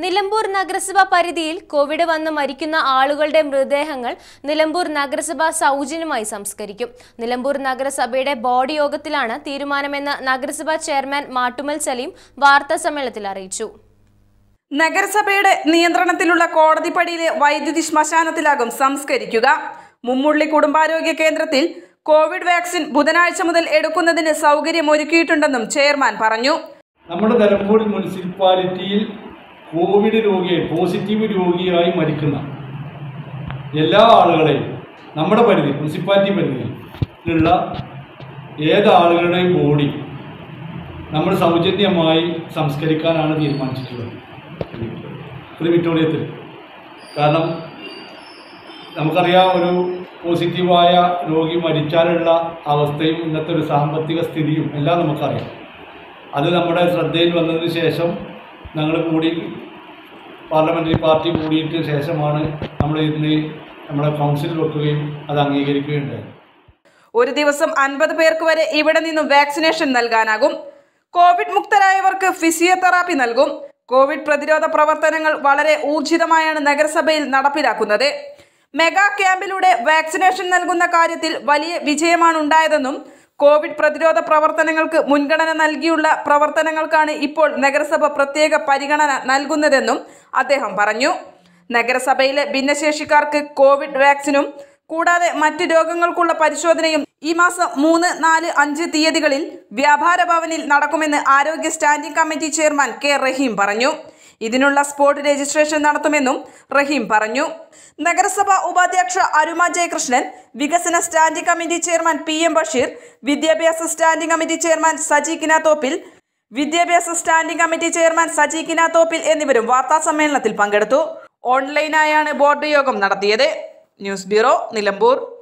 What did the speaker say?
നിലമ്പൂർ നഗരസഭ പരിധിയിൽ കോവിഡ് വന്ന് മരിക്കുന്ന ആളുകളുടെ മൃതദേഹങ്ങൾ നിലമ്പൂർ നഗരസഭ സൗജന്യമായി സംസ്കരിക്കും നിലമ്പൂർ നഗരസഭയുടെ ബോർഡ് യോഗത്തിലാണ് തീരുമാനമെന്ന് നഗരസഭാ ചെയർമാൻ മാട്ടുമൽ സലീം വാർത്താ സമ്മേളനത്തിൽ അറിയിച്ചു നഗരസഭയുടെ നിയന്ത്രണത്തിലുള്ള കോടതിപ്പടിയിലെ വൈദ്യുതി ശ്മശാനത്തിലാകും സംസ്കരിക്കുക മുമ്മുള്ളി കുടുംബാരോഗ്യ കേന്ദ്രത്തിൽ കോവിഡ് വാക്സിൻ ബുധനാഴ്ച മുതൽ എടുക്കുന്നതിന് സൗകര്യമൊരുക്കിയിട്ടുണ്ടെന്നും ചെയർമാൻ പറഞ്ഞു നമ്മുടെ നിലമ്പൂർ മുനിസിപ്പാലിറ്റിയിൽ കോവിഡ് രോഗിയായി പോസിറ്റീവ് രോഗിയായി മരിക്കുന്ന എല്ലാ ആളുകളെയും നമ്മുടെ പരിധി മുനിസിപ്പാലിറ്റി പരിധിയിലുള്ള ഏത് ആളുകളുടെയും ബോഡി നമ്മൾ സൗജന്യമായി സംസ്കരിക്കാനാണ് തീരുമാനിച്ചിട്ടുള്ളത് ക്രിമിറ്റോറിയത്തിൽ കാരണം നമുക്കറിയാം ഒരു പോസിറ്റീവായ രോഗി മരിച്ചാലുള്ള അവസ്ഥയും ഇന്നത്തെ ഒരു സാമ്പത്തിക സ്ഥിതിയും എല്ലാം നമുക്കറിയാം അത് നമ്മുടെ ശ്രദ്ധയിൽ വന്നതിന് ശേഷം ഞങ്ങൾ കൂടി പാർലമെൻ്ററി പാർട്ടി കൂടിയിട്ട് ശേഷമാണ് നമ്മൾ ഇന്ന് നമ്മുടെ കൗൺസിൽ വെക്കുകയും അത് അംഗീകരിക്കുകയും ഉണ്ടായത് ഒരു ദിവസം അൻപത് പേർക്ക് വരെ ഇവിടെ നിന്നും വാക്സിനേഷൻ നൽകാനാകും കോവിഡ് മുക്തരായവർക്ക് ഫിസിയോതെറാപ്പി നൽകും കോവിഡ് പ്രതിരോധ പ്രവർത്തനങ്ങൾ വളരെ ഊർജിതമായാണ് നഗരസഭയിൽ നടപ്പിലാക്കുന്നത് മെഗാ ക്യാമ്പിലൂടെ വാക്സിനേഷൻ നൽകുന്ന കാര്യത്തിൽ വലിയ വിജയമാണ് ഉണ്ടായതെന്നും കോവിഡ് പ്രതിരോധ പ്രവർത്തനങ്ങൾക്ക് മുൻഗണന നൽകിയുള്ള പ്രവർത്തനങ്ങൾക്കാണ് ഇപ്പോൾ നഗരസഭ പ്രത്യേക പരിഗണന നൽകുന്നതെന്നും അദ്ദേഹം പറഞ്ഞു നഗരസഭയിലെ ഭിന്നശേഷിക്കാർക്ക് കോവിഡ് വാക്സിനും കൂടാതെ മറ്റു രോഗങ്ങൾക്കുള്ള പരിശോധനയും ഈ മാസം മൂന്ന് നാല് അഞ്ച് തീയതികളിൽ വ്യാപാര ഭവനിൽ നടക്കുമെന്ന് ആരോഗ്യ standing committee chairman K Rahim പറഞ്ഞു ഇതിനുള്ള സ്പോട്ട് രജിസ്ട്രേഷൻ നടത്തുമെന്നും റഹീം പറഞ്ഞു നഗരസഭ ഉപാധ്യക്ഷ അരുമ ജയകൃഷ്ണൻ വികസന standing committee chairman P M Basheer വിദ്യാഭ്യാസ standing committee chairman Saji Kinathoppil വിദ്യാഭ്യാസ standing committee chairman Saji Kinathoppil എന്നിവരും വാർത്താ സമ്മേളനത്തിൽ പങ്കെടുത്തു ഓൺലൈനായാണ് ബോർഡ് യോഗം നടത്തിയത് ന്യൂസ് ബ്യൂറോ നിലമ്പൂർ